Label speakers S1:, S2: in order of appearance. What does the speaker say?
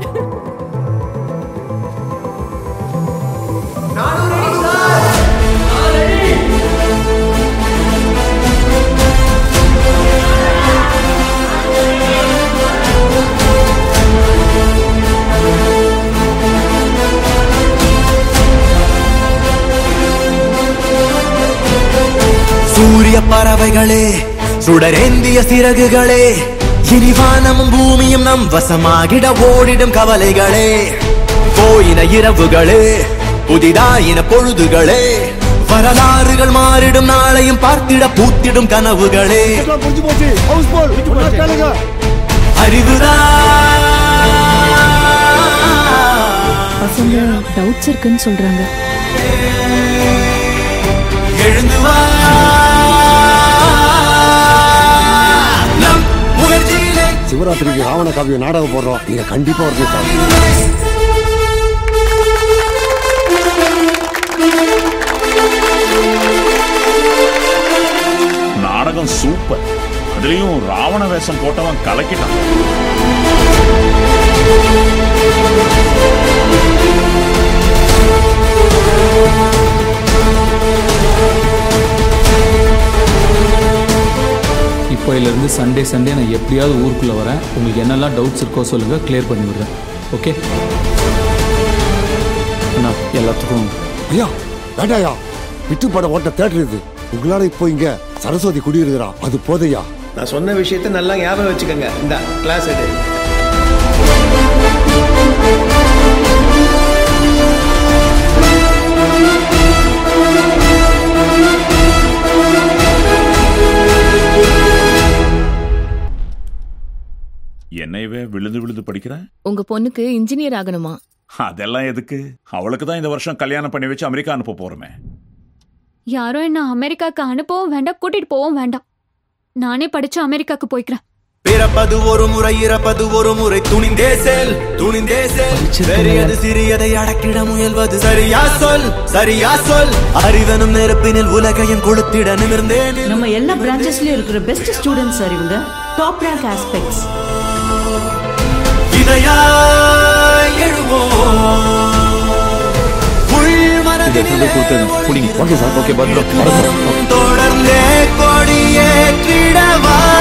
S1: சூரிய பறவைகளே சுடரேந்திய சிறகுகளே இனி வானமும் பூமியும் நம் வசமாகிட ஓடிடும் கவலைகளே போயின இரவுகளே புதிதாயின பொழுதுகளே வரலாறுகள் மாறிடும் நாளையும் பார்த்திட பூத்திடும் கனவுகளே
S2: புரிஞ்சு போச்சு ஹவுஸ் போல் கேளுங்க
S1: அறிவுதான்
S3: பசங்க டவுட்ஸ் இருக்குன்னு சொல்றாங்க
S1: எழுந்து வா நம் முயற்சியிலே
S2: சிவராத்திரிக்கு ராவண காவியம் நாடகம் போடுறோம் நீங்க கண்டிப்பா வரணும் சார்
S4: நாடகம் சூப்பர் அதுலயும் ராவண வேஷம் போட்டவன் கலக்கிட்டான்
S5: இப்போயிலேருந்து சண்டே சண்டே நான் எப்படியாவது ஊருக்குள்ளே வரேன் உங்களுக்கு என்னெல்லாம் டவுட்ஸ் இருக்கோ சொல்லுங்கள் கிளியர் பண்ணி விடுறேன் ஓகே அண்ணா எல்லாத்துக்கும்
S2: ஐயா வேண்டாயா விட்டு படம் ஓட்ட தேட்டர் இது உங்களால இப்போ இங்க சரஸ்வதி குடியிருக்கிறா அது போதையா
S6: நான் சொன்ன விஷயத்த நல்லா ஞாபகம் வச்சுக்கோங்க இந்த கிளாஸ் எடு
S4: என்னையவே விழுந்து விழுந்து படிக்கிறேன்
S7: உங்க பொண்ணுக்கு இன்ஜினியர் ஆகணுமா
S4: அதெல்லாம் எதுக்கு அவளுக்கு தான் இந்த வருஷம் கல்யாணம் பண்ணி வச்சு அமெரிக்கா அனுப்ப போறோமே
S8: யாரும் என்ன அமெரிக்காக்கு அனுப்பவும் வேண்டாம் கூட்டிட்டு போகவும் வேண்டாம் நானே படிச்சு அமெரிக்காக்கு போய்க்கிறேன்
S1: பிறப்பது ஒரு முறை இறப்பது ஒரு முறை துணிந்தே செல் துணிந்தே செல் பெரியது சிறியதை அடக்கிட முயல்வது சரியா சொல் சரியா சொல் அறிவனும் நெருப்பினில் உலகையும் கொளுத்திட நிமிர்ந்தேன்
S9: நம்ம எல்லா பிரான்ச்சஸ்லயும் இருக்கிற பெஸ்ட் ஸ்டூடெண்ட்ஸ் சார் இவங்க டாப் ரேங்க் ஆஸ்பெக்ட்ஸ்
S1: இணையாய் எழுவோம் உள்
S5: இதை கொடுத்தது பிடிங்க ஓகே சார் ஓகே பத்திரம்
S1: தொடர்ந்தே கொடியேற்றிடவா